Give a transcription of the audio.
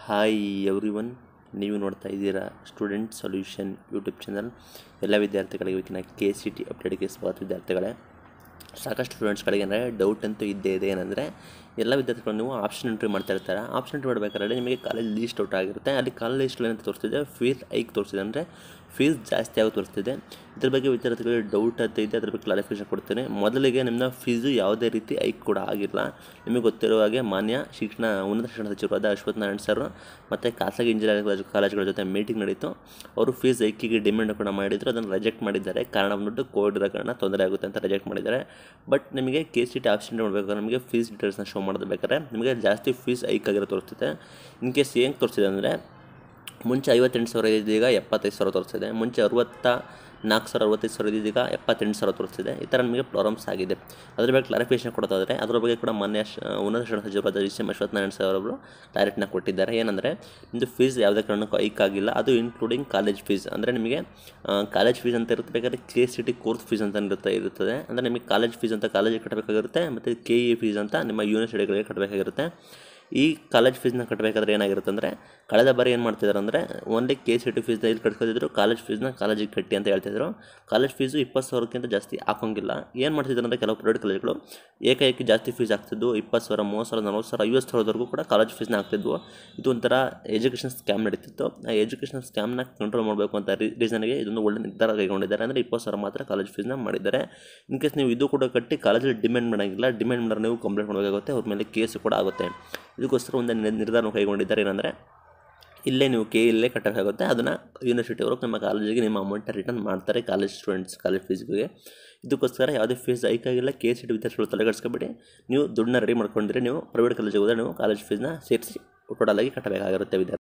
hi every one ನೀವು ನೋಡ್ತಾ ಇದ್ದೀರಾ ಸ್ಟೂಡೆಂಟ್ ಸೊಲ್ಯೂಷನ್ ಯೂಟ್ಯೂಬ್ ಚಾನಲ್ ಎಲ್ಲ ವಿದ್ಯಾರ್ಥಿಗಳಿಗೆ ಇವತ್ತಿನ ಕೆ ಸಿ ಟಿ ಅಪ್ಡೇಟ್ಗೆ ಸ್ವಾಗತ ವಿದ್ಯಾರ್ಥಿಗಳೇ ಸಾಕಷ್ಟು ಸ್ಟೂಡೆಂಟ್ಸ್ಗಳಿಗೆ ಅಂದರೆ ಡೌಟ್ ಅಂತೂ ಇದ್ದೇ ಇದೆ ಏನಂದರೆ ಎಲ್ಲ ವಿದ್ಯಾರ್ಥಿಗಳು ನೀವು ಆಪ್ಷನ್ ಎಂಟ್ರಿ ಮಾಡ್ತಾ ಇರ್ತಾರೆ ಆಪ್ಷನ್ ಎಂಟ್ರಿ ಮಾಡಬೇಕಾದ್ರೆ ನಿಮಗೆ ಕಾಲೇಜ್ ಲೀಸ್ಟ್ ಔಟ್ ಆಗಿರುತ್ತೆ ಅಲ್ಲಿ ಕಾಲೇಜ್ ಲೀಸ್ಟಲ್ಲಿ ಏನಂತ ತೋರಿಸ್ತಿದೆ ಫೀಸ್ ಐಕ್ ತೋರಿಸ್ತಿದೆ ಅಂದರೆ ಫೀಸ್ ಜಾಸ್ತಿ ಆಗಿ ತೋರಿಸ್ತಿದೆ ಇದ್ರ ಬಗ್ಗೆ ವಿದ್ಯಾರ್ಥಿಗಳಿಗೆ ಡೌಟ್ ಅಂತ ಇದೆ ಅದ್ರ ಬಗ್ಗೆ ಕ್ಲಾರಿಫಿಕೇಶನ್ ಕೊಡ್ತೇನೆ ಮೊದಲಿಗೆ ನಿಮ್ಮ ಫೀಸು ಯಾವುದೇ ರೀತಿ ಐಕ್ ಕೂಡ ಆಗಿಲ್ಲ ನಿಮಗೆ ಗೊತ್ತಿರುವ ಹಾಗೆ ಮಾನ್ಯ ಶಿಕ್ಷಣ ಉನ್ನತ ಶಿಕ್ಷಣ ಸಚಿವರಾದ ಅಶ್ವಥ್ ನಾರಾಯಣ್ ಸರ್ ಮತ್ತು ಖಾಸಗಿ ಇಂಜಿನಿಯರಿಂಗ್ ಕಾಲೇಜ್ ಕಾಲೇಜುಗಳ ಜೊತೆ ಮೀಟಿಂಗ್ ನಡೀತು ಅವರು ಫೀಸ್ ಐಕಿಗೆ ಡಿಮ್ಯಾಂಡ್ ಕೂಡ ಮಾಡಿದ್ರು ಅದನ್ನು ರಿಜೆಕ್ಟ್ ಮಾಡಿದ್ದಾರೆ ಕಾರಣ ಬಂದ್ಬಿಟ್ಟು ಕೋವಿಡ್ ಇರೋ ಕಾರಣ ತೊಂದರೆ ಆಗುತ್ತೆ ಅಂತ ರಿಜೆಕ್ಟ್ ಮಾಡಿದ್ದಾರೆ ಬಟ್ ನಿಮಗೆ ಕೆ ಸಿ ಟಿ ಆಪ್ಷನ್ ಮಾಡಬೇಕಾದ್ರೆ ನಿಮಗೆ ಫೀಸ್ ಡೀಟೇಲ್ಸ್ನ ಶೋ ಮಾಡೋದು ಬೇಕಾದ್ರೆ ನಿಮಗೆ ಜಾಸ್ತಿ ಫೀಸ್ ಐಕ್ ಆಗಿರೋ ತೋರಿಸ್ತಿದೆ ಇನ್ ಕೇಸ್ ಹೆಂಗೆ ತೋರಿಸಿದೆ ಅಂದರೆ ಮುಂಚೆ ಐವತ್ತೆಂಟು ಸಾವಿರ ಇದ್ದೀಗ ಎಪ್ಪತ್ತೈದು ಸಾವಿರ ತೋರಿಸ್ತಿದೆ ಮುಂಚೆ ಅರವತ್ತ ನಾಲ್ಕು ಸಾವಿರ ಅರವತ್ತೈದು ಸಾವಿರ ಇದ್ದೀಗ ಎಪ್ಪತ್ತೆಂಟು ಸಾವಿರ ತೋರಿಸ್ತಿದೆ ಈ ಥರ ನಿಮಗೆ ಪ್ರಾಬ್ಲಮ್ಸ್ ಆಗಿದೆ ಅದ್ರ ಬಗ್ಗೆ ಕ್ಲಾರಿಫಿಕೇಶನ್ ಕೊಡ್ತಾಯಿದ್ರೆ ಅದ್ರ ಬಗ್ಗೆ ಕೂಡ ಮಾನ್ಯ ಶ- ಉನ್ನತ ಶಿಕ್ಷಣ ಸಚಿವರಾದ G C M Ashwathnarayan sir ಅವರು ಕ್ಲಾರಿಟಿನ ಕೊಟ್ಟಿದ್ದಾರೆ ಏನಂದರೆ ನಿಮ್ಮದು ಫೀಸ್ ಯಾವುದೇ ಕಾರಣಕ್ಕೂ ಐಕ್ ಆಗಿಲ್ಲ ಅದು ಇನ್ಕ್ಲೂಡಿಂಗ್ ಕಾಲೇಜ್ ಫೀಸ್ ಅಂದರೆ ನಿಮಗೆ ಕಾಲೇಜ್ ಫೀಸ್ ಅಂತ ಇರುತ್ತೆ ಬೇಕಾದ್ರೆ K C T course fees ಅಂತ ಇರುತ್ತೆ ಇರುತ್ತದೆ ಅಂದರೆ ನಿಮಗೆ ಕಾಲೇಜ್ ಫೀಸ್ ಅಂತ ಕಾಲೇಜಿಗೆ ಕಟ್ಟಬೇಕಾಗಿರುತ್ತೆ ಮತ್ತು ಕೆ ಇ ಫೀಸ್ ಅಂತ ನಿಮ್ಮ ಯೂನಿವರ್ಸಿಟಿಗಳಿಗೆ ಕಟ್ಟಬೇಕಾಗಿರುತ್ತೆ ಈ ಕಾಲೇಜ್ ಫೀಸ್ನ ಕಟ್ಟಬೇಕಾದ್ರೆ ಏನಾಗಿರುತ್ತೆ ಅಂದರೆ ಕಳೆದ ಬಾರಿ ಏನು ಮಾಡ್ತಿದ್ದಾರೆ ಅಂದರೆ ಓನ್ಲಿ ಕೆ ಸಿ ಟಿ ಫೀಸ್ನ ಇಲ್ಲಿ ಕಟ್ಕೋತಿದ್ರು ಕಾಲೇಜ್ ಫೀಸ್ನ ಕಾಲೇಜಿಗೆ ಕಟ್ಟಿ ಅಂತ ಹೇಳ್ತಿದ್ರು ಕಾಲೇಜ್ ಫೀಸು ಇಪ್ಪತ್ತು ಸಾವಿರಕ್ಕಿಂತ ಜಾಸ್ತಿ ಹಾಕೋಂಗಿಲ್ಲ ಏನು ಮಾಡ್ತಿದ್ರು ಅಂದರೆ ಕೆಲವು ಪ್ರೈವೇಟ್ ಕಾಲೇಜ್ಗಳು ಏಕಾಏಕಿ ಜಾಸ್ತಿ ಫೀಸ್ ಆಗ್ತಿದ್ವು ಇಪ್ಪತ್ತು ಸಾವಿರ ಮೂವತ್ತು ಸಾವಿರ ನಲ್ವತ್ತು ಸಾವಿರ ಐವತ್ತು ಸಾವಿರದವರೆಗೂ ಕೂಡ ಕಾಲೇಜ್ ಫೀಸ್ನ ಹಾಕ್ತಿದ್ವು ಇದು ಒಂಥರ ಎಜುಕೇಷನ್ ಸ್ಕ್ಯಾಮ್ ನಡೀತಿತ್ತು ಆ ಎಜುಕೇಷನ್ ಸ್ಕ್ಯಾಮ್ನ ಕಂಟ್ರೋಲ್ ಮಾಡಬೇಕು ಅಂತ ರೀಸನ್ಗೆ ಇದೊಂದು ಒಳ್ಳೆ ನಿರ್ಧಾರ ಕೈಗೊಂಡಿದ್ದಾರೆ ಅಂದರೆ ಇಪ್ಪತ್ತು ಸಾವಿರ ಮಾತ್ರ ಕಾಲೇಜ್ ಫೀಸ್ನ ಮಾಡಿದ್ದಾರೆ ಇನ್ ಕೇಸ್ ನೀವು ಇದು ಕೂಡ ಕಟ್ಟಿ ಕಾಲೇಜಲ್ಲಿ ಡಿಮ್ಯಾಂಡ್ ಮಾಡೋಂಗಿಲ್ಲ ಡಿಮ್ಯಾಂಡ್ ಮಾಡಿದ್ರೆ ನೀವು ಕಂಪ್ಲೇಂಟ್ ಮಾಡಬೇಕಾಗುತ್ತೆ ಅವ್ರ ಮೇಲೆ ಕೇಸು ಕೂಡ ಆಗುತ್ತೆ ಇದಕ್ಕೋಸ್ಕರ ಒಂದು ನಿರ್- ನಿರ್ಧಾರ ಕೈಗೊಂಡಿದ್ದಾರೆ ಏನಂದರೆ ಇಲ್ಲೇ ನೀವು ಕೆ ಇಲ್ಲೇ ಕಟ್ಟಬೇಕಾಗುತ್ತೆ ಅದನ್ನು ಯೂನಿವರ್ಸಿಟಿ ಅವರು ನಿಮ್ಮ ಕಾಲೇಜಿಗೆ ನಿಮ್ಮ ಅಮೌಂಟ್ ರಿಟರ್ನ್ ಮಾಡ್ತಾರೆ ಕಾಲೇಜ್ ಸ್ಟೂಡೆಂಟ್ಸ್ ಕಾಲೇಜ್ ಫೀಸ್ಗೆ ಇದಕ್ಕೋಸ್ಕರ ಯಾವುದೇ ಫೀಸ್ ಐಕಾಗಿಲ್ಲ ಕೆ ಸಿ ಟಿ ವಿದ್ಯಾರ್ಥಿಗಳು ತಲೆಗಡಿಸ್ಕೊಬೇಡಿ ನೀವು ದುಡ್ಡನ್ನ ರೆಡಿ ಮಾಡ್ಕೊಂಡಿರಿ ನೀವು ಪ್ರೈವೇಟ್ ಕಾಲೇಜಿಗೆ ಹೋದರೆ ನೀವು ಕಾಲೇಜ್ ಫೀಸ್ನ ಸೇರಿಸಿ ಟೋಟಲಾಗಿ ಕಟ್ಟಬೇಕಾಗಿರುತ್ತೆ ವಿದ್ಯಾರ್ಥಿ